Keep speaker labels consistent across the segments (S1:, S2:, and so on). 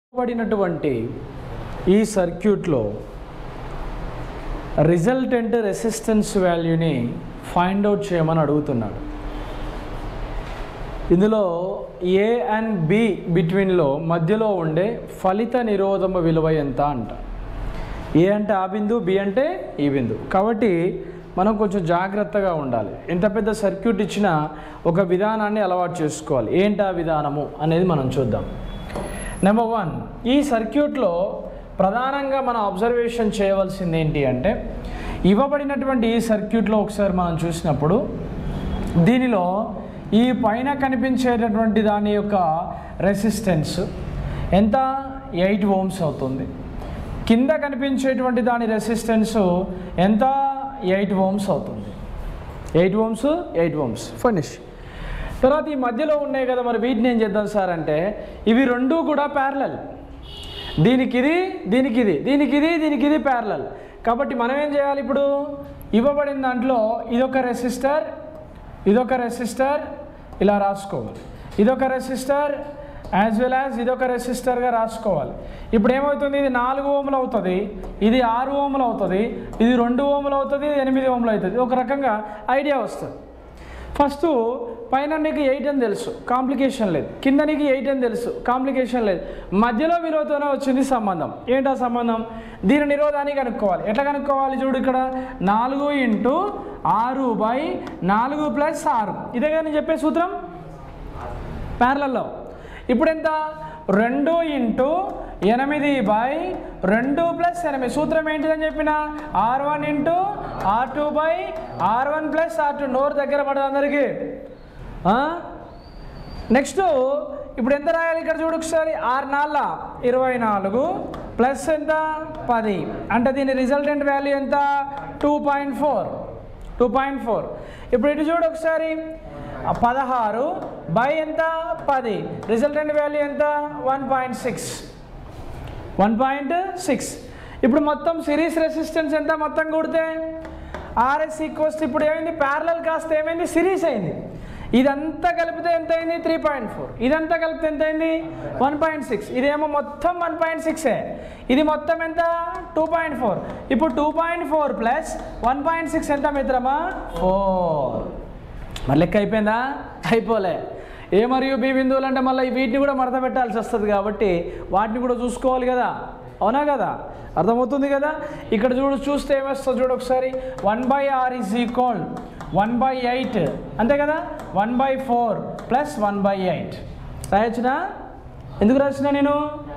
S1: పడినటువంటి ఈ సర్క్యూట్లో రిజల్టెంట్ రెసిస్టెన్స్ వాల్యూని ఫైండ్ అవుట్ చేయమని అడుగుతున్నాడు ఇందులో ఏ అండ్ బి బిట్వీన్లో మధ్యలో ఉండే ఫలిత నిరోధమ విలువ ఎంత అంట ఏ అంటే ఆ బిందు బి అంటే ఈ బిందు కాబట్టి మనం కొంచెం జాగ్రత్తగా ఉండాలి ఎంత పెద్ద సర్క్యూట్ ఇచ్చినా ఒక విధానాన్ని అలవాటు చేసుకోవాలి ఏంటి ఆ విధానము అనేది మనం చూద్దాం నెంబర్ వన్ ఈ సర్క్యూట్లో ప్రధానంగా మనం అబ్జర్వేషన్ చేయవలసింది ఏంటి అంటే ఇవ్వబడినటువంటి ఈ సర్క్యూట్లో ఒకసారి మనం చూసినప్పుడు దీనిలో ఈ పైన కనిపించేటటువంటి దాని యొక్క రెసిస్టెన్స్ ఎంత ఎయిట్ ఓమ్స్ అవుతుంది కింద కనిపించేటువంటి దాని రెసిస్టెన్స్ ఎంత ఎయిట్ ఓమ్స్ అవుతుంది eight ohms eight ohms finish తర్వాత ఈ మధ్యలో ఉన్నాయి కదా మరి వీటిని ఏం చేద్దాం సార్ అంటే ఇవి రెండు కూడా ప్యారలల్ దీనికి ఇది దీనికి ఇది దీనికి ఇది దీనికి ఇది ప్యారలల్ కాబట్టి మనం ఏం చేయాలి ఇప్పుడు ఇవ్వబడిన దాంట్లో ఇదొక రెసిస్టర్ ఇదొక రెసిస్టర్ ఇలా రాసుకోవాలి ఇదొక రెసిస్టర్ యాజ్ వెల్ యాజ్ ఇదొక రెసిస్టర్గా రాసుకోవాలి ఇప్పుడు ఏమవుతుంది ఇది నాలుగు ఓములు అవుతుంది ఇది ఆరు ఓములు అవుతుంది ఇది రెండు ఓములు అవుతుంది ఇది ఎనిమిది ఓములు అవుతుంది ఒక రకంగా ఐడియా వస్తుంది ఫస్ట్ పైన నీకు ఎయిట్ అని తెలుసు కాంప్లికేషన్ లేదు కింద నీకు ఎయిట్ అని తెలుసు కాంప్లికేషన్ లేదు మధ్యలో విలువతోనే వచ్చింది సంబంధం ఏంటా సంబంధం దీని నిరోధాన్ని కనుక్కోవాలి ఎట్లా కనుక్కోవాలి చూడు ఇక్కడ నాలుగు ఇంటూ ఆరు బై నాలుగు ప్లస్ ఆరు ఇదే కానీ చెప్పే సూత్రం ప్యారలలో ఇప్పుడు ఎంత రెండు ఇంటూ ఎనిమిది బై రెండు ప్లస్ ఎనిమిది సూత్రం ఏంటిదని చెప్పిన R one into R two by R one plus R two నోరు దగ్గర పడదు అందరికీ నెక్స్ట్ ఇప్పుడు ఎంత రాయాలి ఇక్కడ చూడు ఒకసారి ఆరు నాలుగు ఇరవై నాలుగు ప్లస్ ఎంత పది అంటే దీని రిజల్టెంట్ వాల్యూ ఎంత two point four two point four ఇప్పుడు ఇటు చూడు ఒకసారి ఆ పదహారు బై ఎంత పది రిజల్టెంట్ వాల్యూ ఎంత one point six one point six ఇప్పుడు మొత్తం సిరీస్ రెసిస్టెన్స్ ఎంత మొత్తం కూడితే ఆర్ఎస్ ఈక్వల్స్ ఇప్పుడు ఏమైంది ప్యారలల్ కాస్త ఏమైంది సిరీస్ అయింది ఇదంతా కలిపితే ఎంత అయింది త్రీ పాయింట్ ఫోర్ ఇదంతా కలిపితే ఎంత అయింది వన్ పాయింట్ సిక్స్ ఇదేమో మొత్తం వన్ పాయింట్ సిక్సే ఇది మొత్తం ఎంత టూ పాయింట్ ఫోర్ ఇప్పుడు two point four plus one point six ఎంత మిత్రమా ఫోర్ మరి లెక్క అయిపోయిందా అయిపోలే ఏ మరియు బి బిందువులు అంటే మళ్ళీ వీటిని కూడా మడత పెట్టాల్సి వస్తుంది కాబట్టి వాటిని కూడా చూసుకోవాలి కదా అవునా కదా అర్థమవుతుంది కదా ఇక్కడ చూడు చూస్తే ఏమొస్తుంది చూడు ఒకసారి one by R is equal one by eight అంతే కదా one by four plus one by eight రాయొచ్చునా ఎందుకు రాసిన నేను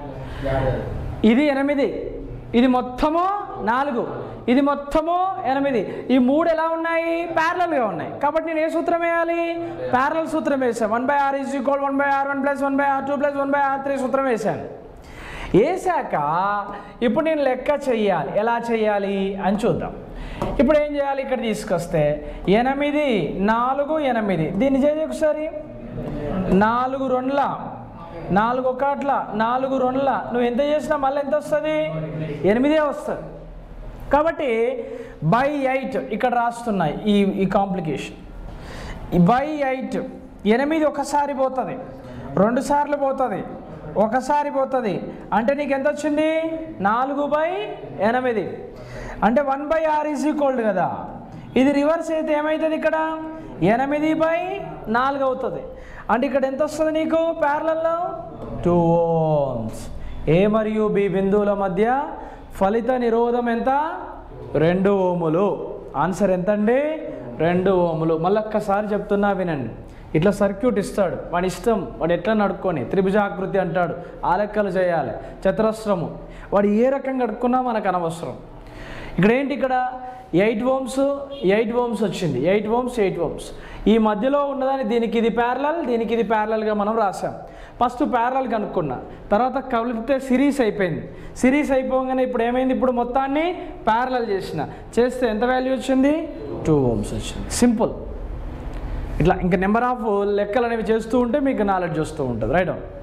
S1: ఇది ఎనిమిది ఇది మొత్తము నాలుగు ఇది మొత్తము ఎనిమిది ఈ మూడు ఎలా ఉన్నాయి ప్యారలల్గా ఉన్నాయి కాబట్టి నేను ఏ సూత్రం వేయాలి ప్యారలల్ సూత్రం వేసాను one by R is equal one by R one plus one by R two plus one by R three సూత్రం వేశాను వేసాక ఇప్పుడు నేను లెక్క చెయ్యాలి ఎలా చెయ్యాలి అని చూద్దాం ఇప్పుడు ఏం చేయాలి ఇక్కడ తీసుకొస్తే ఎనిమిది నాలుగు ఎనిమిది దీన్ని చేసి ఒకసారి నాలుగు రెండుల నాలుగు ఒకట్ల నాలుగు రెండుల నువ్వు ఎంత చేసినా మళ్ళీ ఎంత వస్తుంది ఎనిమిదే వస్తుంది కాబట్టి బై ఎయిట్ ఇక్కడ రాస్తున్నాయి ఈ ఈ కాంప్లికేషన్ బై ఎయిట్ ఎనిమిది ఒకసారి పోతుంది రెండు సార్లు పోతుంది ఒకసారి పోతుంది అంటే నీకు ఎంత వచ్చింది నాలుగు బై ఎనిమిది అంటే one by R is equalled కదా ఇది రివర్స్ అయితే ఏమవుతుంది ఇక్కడ ఎనిమిది బై నాలుగు అవుతుంది అంటే ఇక్కడ ఎంత వస్తుంది నీకు ప్యారలల్లో టూ ఓమ్స్ ఏ మరియు బి బిందువుల మధ్య ఫలిత నిరోధం ఎంత రెండు ఓములు ఆన్సర్ ఎంత అండి రెండు ఓములు మళ్ళీ ఒక్కసారి చెప్తున్నా వినండి ఇట్లా సర్క్యూట్ ఇస్తాడు వాడి ఇష్టం వాడు ఎట్లా నడుక్కొని త్రిభుజాకృతి అంటాడు ఆ లెక్కలు చేయాలి చతురస్రము వాడు ఏ రకంగా కడుక్కున్నా మనకు అనవసరం ఇక్కడ ఏంటి ఇక్కడ ఎయిట్ ఓమ్స్ ఎయిట్ ఓమ్స్ వచ్చింది ఎయిట్ ఓమ్స్ ఎయిట్ ఓమ్స్ ఈ మధ్యలో ఉన్నదాన్ని దీనికి ఇది ప్యారలల్ దీనికి ఇది ప్యారలల్గా మనం రాసాం ఫస్ట్ ప్యారలల్ కనుక్కున్నా తర్వాత కలిపితే సిరీస్ అయిపోయింది సిరీస్ అయిపోగానే ఇప్పుడు ఏమైంది ఇప్పుడు మొత్తాన్ని ప్యారలల్ చేసిన చేస్తే ఎంత వాల్యూ వచ్చింది టూ ఓమ్స్ వచ్చింది సింపుల్ ఇట్లా ఇంకా నెంబర్ ఆఫ్ లెక్కలు అనేవి చేస్తూ ఉంటే మీకు నాలెడ్జ్ వస్తూ ఉంటుంది రైట్